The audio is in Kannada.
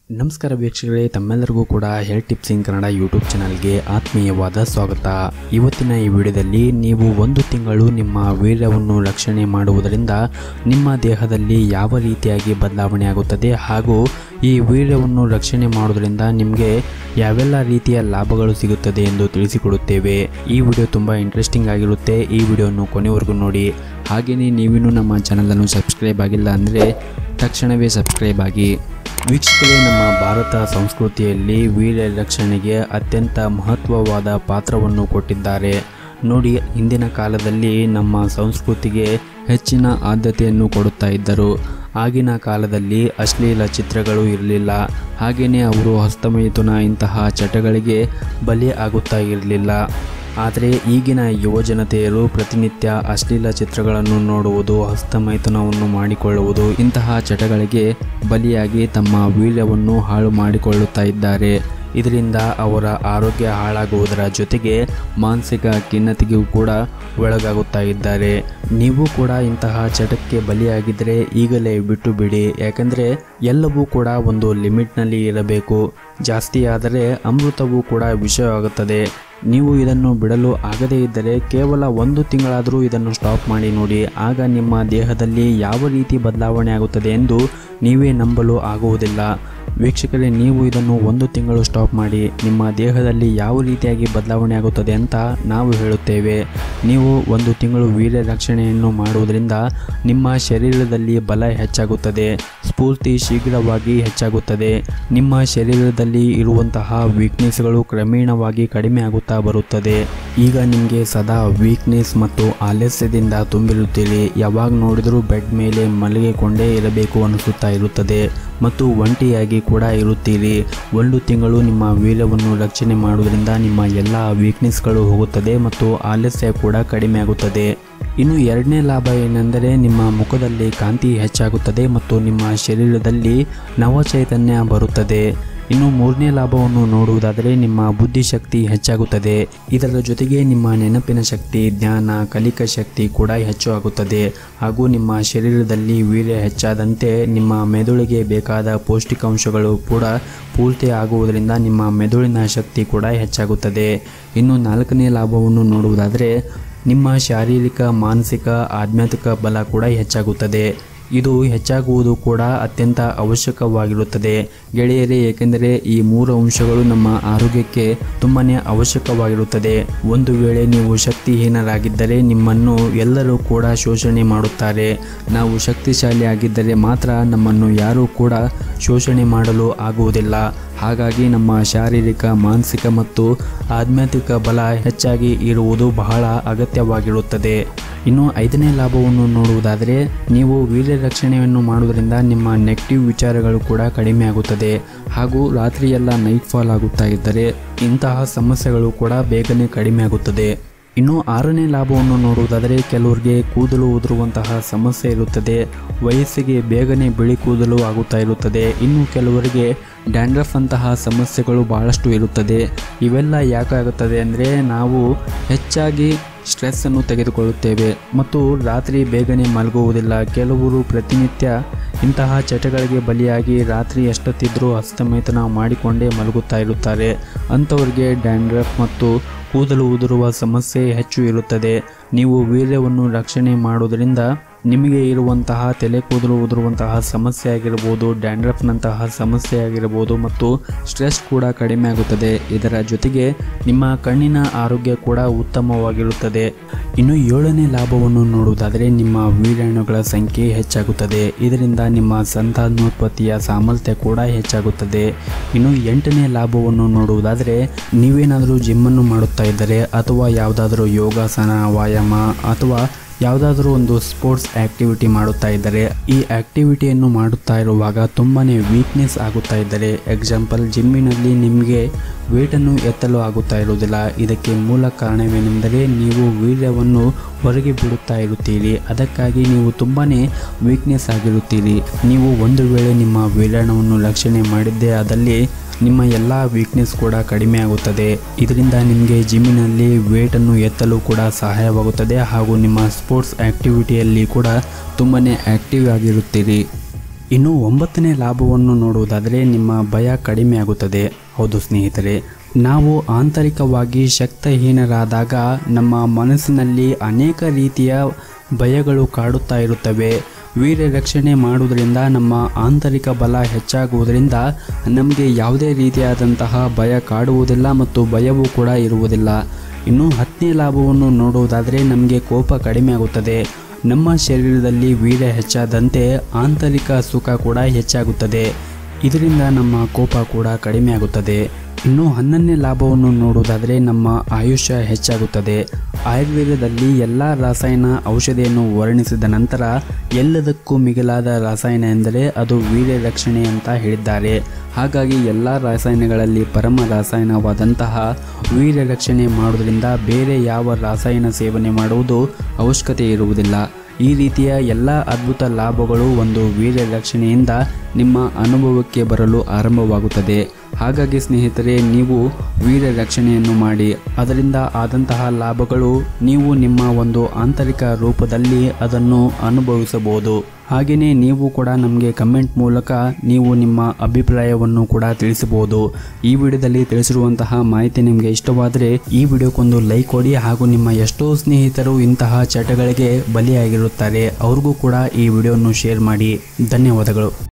ನಮಸ್ಕಾರ ವೀಕ್ಷಕರೇ ತಮ್ಮೆಲ್ಲರಿಗೂ ಕೂಡ health tips in Kannada YouTube ಚಾನಲ್ಗೆ ಆತ್ಮೀಯವಾದ ಸ್ವಾಗತ ಇವತ್ತಿನ ಈ ವಿಡಿಯೋದಲ್ಲಿ ನೀವು ಒಂದು ತಿಂಗಳು ನಿಮ್ಮ ವೀರ್ಯವನ್ನು ರಕ್ಷಣೆ ಮಾಡುವುದರಿಂದ ನಿಮ್ಮ ದೇಹದಲ್ಲಿ ಯಾವ ರೀತಿಯಾಗಿ ಬದಲಾವಣೆ ಆಗುತ್ತದೆ ಹಾಗೂ ಈ ವೀರ್ಯವನ್ನು ರಕ್ಷಣೆ ಮಾಡುವುದರಿಂದ ನಿಮಗೆ ಯಾವೆಲ್ಲ ರೀತಿಯ ಲಾಭಗಳು ಸಿಗುತ್ತದೆ ಎಂದು ತಿಳಿಸಿಕೊಡುತ್ತೇವೆ ಈ ವಿಡಿಯೋ ತುಂಬ ಇಂಟ್ರೆಸ್ಟಿಂಗ್ ಆಗಿರುತ್ತೆ ಈ ವಿಡಿಯೋವನ್ನು ಕೊನೆವರೆಗೂ ನೋಡಿ ಹಾಗೆಯೇ ನೀವಿನ್ನೂ ನಮ್ಮ ಚಾನಲನ್ನು ಸಬ್ಸ್ಕ್ರೈಬ್ ಆಗಿಲ್ಲ ಅಂದರೆ ತಕ್ಷಣವೇ ಸಬ್ಸ್ಕ್ರೈಬ್ ಆಗಿ ವೀಕ್ಷಕರೇ ನಮ್ಮ ಭಾರತ ಸಂಸ್ಕೃತಿಯಲ್ಲಿ ವೀರ್ಯ ರಕ್ಷಣೆಗೆ ಅತ್ಯಂತ ಮಹತ್ವವಾದ ಪಾತ್ರವನ್ನು ಕೊಟ್ಟಿದ್ದಾರೆ ನೋಡಿ ಹಿಂದಿನ ಕಾಲದಲ್ಲಿ ನಮ್ಮ ಸಂಸ್ಕೃತಿಗೆ ಹೆಚ್ಚಿನ ಆದ್ಯತೆಯನ್ನು ಕೊಡುತ್ತಾ ಇದ್ದರು ಆಗಿನ ಕಾಲದಲ್ಲಿ ಅಶ್ಲೀಲ ಚಿತ್ರಗಳು ಇರಲಿಲ್ಲ ಹಾಗೆಯೇ ಅವರು ಹಸ್ತಮೈಥುನ ಇಂತಹ ಚಟಗಳಿಗೆ ಬಲಿ ಆಗುತ್ತಾ ಇರಲಿಲ್ಲ ಆದರೆ ಈಗಿನ ಯುವಜನತೆಯರು ಪ್ರತಿನಿತ್ಯ ಅಶ್ಲೀಲ ಚಿತ್ರಗಳನ್ನು ನೋಡುವುದು ಹಸ್ತಮೈಥುನವನ್ನು ಮಾಡಿಕೊಳ್ಳುವುದು ಇಂತಹ ಚಟಗಳಿಗೆ ಬಲಿಯಾಗಿ ತಮ್ಮ ವೀರ್ಯವನ್ನು ಹಾಳು ಮಾಡಿಕೊಳ್ಳುತ್ತಾ ಇದ್ದಾರೆ ಇದರಿಂದ ಅವರ ಆರೋಗ್ಯ ಹಾಳಾಗುವುದರ ಜೊತೆಗೆ ಮಾನಸಿಕ ಖಿನ್ನತೆಗೂ ಕೂಡ ಒಳಗಾಗುತ್ತಾ ಇದ್ದಾರೆ ನೀವು ಕೂಡ ಇಂತಹ ಚಟಕ್ಕೆ ಬಲಿಯಾಗಿದ್ದರೆ ಈಗಲೇ ಬಿಟ್ಟು ಬಿಡಿ ಯಾಕಂದರೆ ಎಲ್ಲವೂ ಕೂಡ ಒಂದು ಲಿಮಿಟ್ನಲ್ಲಿ ಇರಬೇಕು ಜಾಸ್ತಿ ಆದರೆ ಅಮೃತವೂ ಕೂಡ ವಿಷಯವಾಗುತ್ತದೆ ನೀವು ಇದನ್ನು ಬಿಡಲು ಆಗದೇ ಇದ್ದರೆ ಕೇವಲ ಒಂದು ತಿಂಗಳಾದರೂ ಇದನ್ನು ಸ್ಟಾಪ್ ಮಾಡಿ ನೋಡಿ ಆಗ ನಿಮ್ಮ ದೇಹದಲ್ಲಿ ಯಾವ ರೀತಿ ಬದಲಾವಣೆ ಆಗುತ್ತದೆ ಎಂದು ನೀವೇ ನಂಬಲು ಆಗುವುದಿಲ್ಲ ವೀಕ್ಷಕರೇ ನೀವು ಇದನ್ನು ಒಂದು ತಿಂಗಳು ಸ್ಟಾಪ್ ಮಾಡಿ ನಿಮ್ಮ ದೇಹದಲ್ಲಿ ಯಾವ ರೀತಿಯಾಗಿ ಬದಲಾವಣೆ ಆಗುತ್ತದೆ ಅಂತ ನಾವು ಹೇಳುತ್ತೇವೆ ನೀವು ಒಂದು ತಿಂಗಳು ವೀರ್ಯ ರಕ್ಷಣೆಯನ್ನು ಮಾಡುವುದರಿಂದ ನಿಮ್ಮ ಶರೀರದಲ್ಲಿ ಬಲ ಹೆಚ್ಚಾಗುತ್ತದೆ ಸ್ಫೂರ್ತಿ ಶೀಘ್ರವಾಗಿ ಹೆಚ್ಚಾಗುತ್ತದೆ ನಿಮ್ಮ ಶರೀರದಲ್ಲಿ ಇರುವಂತಹ ವೀಕ್ನೆಸ್ಗಳು ಕ್ರಮೇಣವಾಗಿ ಕಡಿಮೆ ಆಗುತ್ತಾ ಬರುತ್ತದೆ ಈಗ ನಿಮಗೆ ಸದಾ ವೀಕ್ನೆಸ್ ಮತ್ತು ಆಲಸ್ಯದಿಂದ ತುಂಬಿರುತ್ತೀರಿ ಯಾವಾಗ ನೋಡಿದರೂ ಬೆಡ್ ಮೇಲೆ ಮಲಗಿಕೊಂಡೇ ಇರಬೇಕು ಅನಿಸುತ್ತಾ ಇರುತ್ತದೆ ಮತ್ತು ಒಂಟಿಯಾಗಿ ಕೂಡ ಇರುತ್ತೀರಿ ಒಂದು ತಿಂಗಳು ನಿಮ್ಮ ವೀರ್ಯವನ್ನು ರಕ್ಷಣೆ ಮಾಡುವುದರಿಂದ ನಿಮ್ಮ ಎಲ್ಲ ವೀಕ್ನೆಸ್ಗಳು ಹೋಗುತ್ತದೆ ಮತ್ತು ಆಲಸ್ಯ ಕೂಡ ಕಡಿಮೆ ಆಗುತ್ತದೆ ಇನ್ನು ಎರಡನೇ ಲಾಭ ಏನೆಂದರೆ ನಿಮ್ಮ ಮುಖದಲ್ಲಿ ಕಾಂತಿ ಹೆಚ್ಚಾಗುತ್ತದೆ ಮತ್ತು ನಿಮ್ಮ ಶರೀರದಲ್ಲಿ ನವಚೈತನ್ಯ ಬರುತ್ತದೆ ಇನ್ನು ಮೂರನೇ ಲಾಭವನ್ನು ನೋಡುವುದಾದರೆ ನಿಮ್ಮ ಬುದ್ಧಿಶಕ್ತಿ ಹೆಚ್ಚಾಗುತ್ತದೆ ಇದರ ಜೊತೆಗೆ ನಿಮ್ಮ ನೆನಪಿನ ಶಕ್ತಿ ಜ್ಞಾನ ಕಲಿಕಾ ಶಕ್ತಿ ಕೂಡ ಹೆಚ್ಚು ಆಗುತ್ತದೆ ಹಾಗೂ ನಿಮ್ಮ ಶರೀರದಲ್ಲಿ ವೀರ್ಯ ಹೆಚ್ಚಾದಂತೆ ನಿಮ್ಮ ಮೆದುಳಿಗೆ ಬೇಕಾದ ಪೌಷ್ಟಿಕಾಂಶಗಳು ಕೂಡ ಪೂರ್ತಿ ಆಗುವುದರಿಂದ ನಿಮ್ಮ ಮೆದುಳಿನ ಶಕ್ತಿ ಕೂಡ ಹೆಚ್ಚಾಗುತ್ತದೆ ಇನ್ನು ನಾಲ್ಕನೇ ಲಾಭವನ್ನು ನೋಡುವುದಾದರೆ ನಿಮ್ಮ ಶಾರೀರಿಕ ಮಾನಸಿಕ ಆಧ್ಯಾತ್ಮಿಕ ಬಲ ಕೂಡ ಹೆಚ್ಚಾಗುತ್ತದೆ ಇದು ಹೆಚ್ಚಾಗುವುದು ಕೂಡ ಅತ್ಯಂತ ಅವಶ್ಯಕವಾಗಿರುತ್ತದೆ ಗೆಳೆಯರೇ ಏಕೆಂದರೆ ಈ ಮೂರು ಅಂಶಗಳು ನಮ್ಮ ಆರೋಗ್ಯಕ್ಕೆ ತುಂಬಾ ಅವಶ್ಯಕವಾಗಿರುತ್ತದೆ ಒಂದು ವೇಳೆ ನೀವು ಶಕ್ತಿಹೀನರಾಗಿದ್ದರೆ ನಿಮ್ಮನ್ನು ಎಲ್ಲರೂ ಕೂಡ ಶೋಷಣೆ ಮಾಡುತ್ತಾರೆ ನಾವು ಶಕ್ತಿಶಾಲಿ ಆಗಿದ್ದರೆ ಮಾತ್ರ ನಮ್ಮನ್ನು ಯಾರೂ ಕೂಡ ಶೋಷಣೆ ಮಾಡಲು ಆಗುವುದಿಲ್ಲ ಹಾಗಾಗಿ ನಮ್ಮ ಶಾರೀರಿಕ ಮಾನಸಿಕ ಮತ್ತು ಆಧ್ಯಾತ್ಮಿಕ ಬಲ ಹೆಚ್ಚಾಗಿ ಇರುವುದು ಬಹಳ ಅಗತ್ಯವಾಗಿರುತ್ತದೆ ಇನ್ನು ಐದನೇ ಲಾಭವನ್ನು ನೋಡುವುದಾದರೆ ನೀವು ವೀರ್ಯ ರಕ್ಷಣೆಯನ್ನು ಮಾಡುವುದರಿಂದ ನಿಮ್ಮ ನೆಗೆಟಿವ್ ವಿಚಾರಗಳು ಕೂಡ ಕಡಿಮೆ ಆಗುತ್ತದೆ ಹಾಗೂ ರಾತ್ರಿಯೆಲ್ಲ ನೈಟ್ ಫಾಲ್ ಆಗುತ್ತಾ ಇದ್ದರೆ ಇಂತಹ ಸಮಸ್ಯೆಗಳು ಕೂಡ ಬೇಗನೆ ಕಡಿಮೆ ಆಗುತ್ತದೆ ಇನ್ನು ಆರನೇ ಲಾಭವನ್ನು ನೋಡುವುದಾದರೆ ಕೆಲವರಿಗೆ ಕೂದಲು ಉದುರುವಂತಹ ಸಮಸ್ಯೆ ಇರುತ್ತದೆ ವಯಸ್ಸಿಗೆ ಬೇಗನೆ ಬಿಳಿ ಕೂದಲು ಆಗುತ್ತಾ ಇರುತ್ತದೆ ಇನ್ನು ಕೆಲವರಿಗೆ ಡ್ಯಾಂಡ್ರಫ್ ಅಂತಹ ಸಮಸ್ಯೆಗಳು ಬಹಳಷ್ಟು ಇರುತ್ತದೆ ಇವೆಲ್ಲ ಯಾಕಾಗುತ್ತದೆ ಅಂದರೆ ನಾವು ಹೆಚ್ಚಾಗಿ ಸ್ಟ್ರೆಸ್ಸನ್ನು ತೆಗೆದುಕೊಳ್ಳುತ್ತೇವೆ ಮತ್ತು ರಾತ್ರಿ ಬೇಗನೆ ಮಲಗುವುದಿಲ್ಲ ಕೆಲವರು ಪ್ರತಿನಿತ್ಯ ಇಂತಹ ಚಟಗಳಿಗೆ ಬಲಿಯಾಗಿ ರಾತ್ರಿ ಎಷ್ಟೊತ್ತಿದ್ರೂ ಹಸ್ತಮೈಥುನ ಮಾಡಿಕೊಂಡೇ ಮಲಗುತ್ತಾ ಇರುತ್ತಾರೆ ಅಂಥವರಿಗೆ ಡ್ಯಾಂಡ್ರಫ್ ಮತ್ತು ಕೂದಲು ಉದುರುವ ಸಮಸ್ಯೆ ಹೆಚ್ಚು ಇರುತ್ತದೆ ನೀವು ವೀರ್ಯವನ್ನು ರಕ್ಷಣೆ ಮಾಡುವುದರಿಂದ ನಿಮಗೆ ಇರುವಂತಹ ತಲೆ ಕೂದಲು ಉದುರುವಂತಹ ಸಮಸ್ಯೆ ಆಗಿರಬಹುದು ಡ್ಯಾಂಡ್ರಫ್ನಂತಹ ಸಮಸ್ಯೆ ಆಗಿರಬಹುದು ಮತ್ತು ಸ್ಟ್ರೆಸ್ ಕೂಡ ಕಡಿಮೆ ಆಗುತ್ತದೆ ಇದರ ಜೊತೆಗೆ ನಿಮ್ಮ ಕಣ್ಣಿನ ಆರೋಗ್ಯ ಕೂಡ ಉತ್ತಮವಾಗಿರುತ್ತದೆ ಇನ್ನು ಏಳನೇ ಲಾಭವನ್ನು ನೋಡುವುದಾದರೆ ನಿಮ್ಮ ವೀರ್ಯಾಣುಗಳ ಸಂಖ್ಯೆ ಹೆಚ್ಚಾಗುತ್ತದೆ ಇದರಿಂದ ನಿಮ್ಮ ಸಂತಾನೋತ್ಪತ್ತಿಯ ಸಾಮರ್ಥ್ಯ ಕೂಡ ಹೆಚ್ಚಾಗುತ್ತದೆ ಇನ್ನು ಎಂಟನೇ ಲಾಭವನ್ನು ನೋಡುವುದಾದರೆ ನೀವೇನಾದರೂ ಜಿಮ್ಮನ್ನು ಮಾಡುತ್ತಾ ಇದ್ದರೆ ಅಥವಾ ಯಾವುದಾದರೂ ಯೋಗಾಸನ ವ್ಯಾಯಾಮ ಅಥವಾ ಯಾವುದಾದ್ರೂ ಒಂದು ಸ್ಪೋರ್ಟ್ಸ್ ಆ್ಯಕ್ಟಿವಿಟಿ ಮಾಡುತ್ತಾ ಇದ್ದರೆ ಈ ಆ್ಯಕ್ಟಿವಿಟಿಯನ್ನು ಮಾಡುತ್ತಾ ಇರುವಾಗ ತುಂಬಾ ವೀಕ್ನೆಸ್ ಆಗುತ್ತಾ ಇದ್ದರೆ ಎಕ್ಸಾಂಪಲ್ ಜಿಮ್ಮಿನಲ್ಲಿ ನಿಮಗೆ ವೇಟನ್ನು ಎತ್ತಲು ಆಗುತ್ತಾ ಇರುವುದಿಲ್ಲ ಇದಕ್ಕೆ ಮೂಲ ಕಾರಣವೇನೆಂದರೆ ನೀವು ವೀರ್ಯವನ್ನು ಹೊರಗೆ ಬಿಡುತ್ತಾ ಇರುತ್ತೀರಿ ಅದಕ್ಕಾಗಿ ನೀವು ತುಂಬಾ ವೀಕ್ನೆಸ್ ಆಗಿರುತ್ತೀರಿ ನೀವು ಒಂದು ವೇಳೆ ನಿಮ್ಮ ವೀರ್ಯಾಣವನ್ನು ರಕ್ಷಣೆ ಮಾಡಿದ್ದೇ ಆದಲ್ಲಿ ನಿಮ್ಮ ಎಲ್ಲ ವೀಕ್ನೆಸ್ ಕೂಡ ಕಡಿಮೆ ಆಗುತ್ತದೆ ಇದರಿಂದ ನಿಮಗೆ ಜಿಮ್ಮಿನಲ್ಲಿ ವೇಟನ್ನು ಎತ್ತಲು ಕೂಡ ಸಹಾಯವಾಗುತ್ತದೆ ಹಾಗೂ ನಿಮ್ಮ ಸ್ಪೋರ್ಟ್ಸ್ ಆ್ಯಕ್ಟಿವಿಟಿಯಲ್ಲಿ ಕೂಡ ತುಂಬಾ ಆ್ಯಕ್ಟಿವ್ ಆಗಿರುತ್ತೀರಿ ಇನ್ನು ಒಂಬತ್ತನೇ ಲಾಭವನ್ನು ನೋಡುವುದಾದರೆ ನಿಮ್ಮ ಭಯ ಕಡಿಮೆ ಆಗುತ್ತದೆ ಹೌದು ಸ್ನೇಹಿತರೆ ನಾವು ಆಂತರಿಕವಾಗಿ ಶಕ್ತಹೀನರಾದಾಗ ನಮ್ಮ ಮನಸ್ಸಿನಲ್ಲಿ ಅನೇಕ ರೀತಿಯ ಭಯಗಳು ಕಾಡುತ್ತಾ ಇರುತ್ತವೆ ವೀರ್ಯ ರಕ್ಷಣೆ ಮಾಡುವುದರಿಂದ ನಮ್ಮ ಆಂತರಿಕ ಬಲ ಹೆಚ್ಚಾಗುವುದರಿಂದ ನಮಗೆ ಯಾವುದೇ ರೀತಿಯಾದಂತಹ ಭಯ ಕಾಡುವುದಿಲ್ಲ ಮತ್ತು ಭಯವೂ ಕೂಡ ಇರುವುದಿಲ್ಲ ಇನ್ನು ಹತ್ತನೇ ಲಾಭವನ್ನು ನೋಡುವುದಾದರೆ ನಮಗೆ ಕೋಪ ಕಡಿಮೆ ಆಗುತ್ತದೆ ನಮ್ಮ ಶರೀರದಲ್ಲಿ ವೀರ್ಯ ಹೆಚ್ಚಾದಂತೆ ಆಂತರಿಕ ಸುಖ ಕೂಡ ಹೆಚ್ಚಾಗುತ್ತದೆ ಇದರಿಂದ ನಮ್ಮ ಕೋಪ ಕೂಡ ಕಡಿಮೆ ಆಗುತ್ತದೆ ಇನ್ನು ಹನ್ನೊಂದನೇ ಲಾಭವನ್ನು ನೋಡುವುದಾದರೆ ನಮ್ಮ ಆಯುಷ್ಯ ಹೆಚ್ಚಾಗುತ್ತದೆ ಆಯುರ್ವೇದದಲ್ಲಿ ಎಲ್ಲ ರಾಸಾಯನ ಔಷಧಿಯನ್ನು ವರ್ಣಿಸಿದ ನಂತರ ಎಲ್ಲದಕ್ಕೂ ಮಿಗಿಲಾದ ರಾಸಾಯನ ಎಂದರೆ ಅದು ವೀರ್ಯ ರಕ್ಷಣೆ ಅಂತ ಹೇಳಿದ್ದಾರೆ ಹಾಗಾಗಿ ಎಲ್ಲ ರಾಸಾಯನಗಳಲ್ಲಿ ಪರಮ ರಾಸಾಯನವಾದಂತಹ ವೀರ್ಯ ರಕ್ಷಣೆ ಮಾಡುವುದರಿಂದ ಬೇರೆ ಯಾವ ರಾಸಾಯನ ಸೇವನೆ ಮಾಡುವುದು ಅವಶ್ಯಕತೆ ಇರುವುದಿಲ್ಲ ಈ ರೀತಿಯ ಎಲ್ಲ ಅದ್ಭುತ ಲಾಭಗಳು ಒಂದು ವೀರ್ಯ ರಕ್ಷಣೆಯಿಂದ ನಿಮ್ಮ ಅನುಭವಕ್ಕೆ ಬರಲು ಆರಂಭವಾಗುತ್ತದೆ ಹಾಗಾಗಿ ಸ್ನೇಹಿತರೆ ನೀವು ವೀರ್ಯ ರಕ್ಷಣೆಯನ್ನು ಮಾಡಿ ಅದರಿಂದ ಆದಂತಹ ಲಾಭಗಳು ನೀವು ನಿಮ್ಮ ಒಂದು ಆಂತರಿಕ ರೂಪದಲ್ಲಿ ಅದನ್ನು ಅನುಭವಿಸಬಹುದು ಹಾಗೆಯೇ ನೀವು ಕೂಡ ನಮಗೆ ಕಮೆಂಟ್ ಮೂಲಕ ನೀವು ನಿಮ್ಮ ಅಭಿಪ್ರಾಯವನ್ನು ಕೂಡ ತಿಳಿಸಬಹುದು ಈ ವಿಡಿಯೋದಲ್ಲಿ ತಿಳಿಸಿರುವಂತಹ ಮಾಹಿತಿ ನಿಮಗೆ ಇಷ್ಟವಾದರೆ ಈ ವಿಡಿಯೋಕ್ಕೊಂದು ಲೈಕ್ ಕೊಡಿ ಹಾಗೂ ನಿಮ್ಮ ಎಷ್ಟೋ ಸ್ನೇಹಿತರು ಇಂತಹ ಚಟಗಳಿಗೆ ಬಲಿಯಾಗಿರುತ್ತಾರೆ ಅವ್ರಿಗೂ ಕೂಡ ಈ ವಿಡಿಯೋವನ್ನು ಶೇರ್ ಮಾಡಿ ಧನ್ಯವಾದಗಳು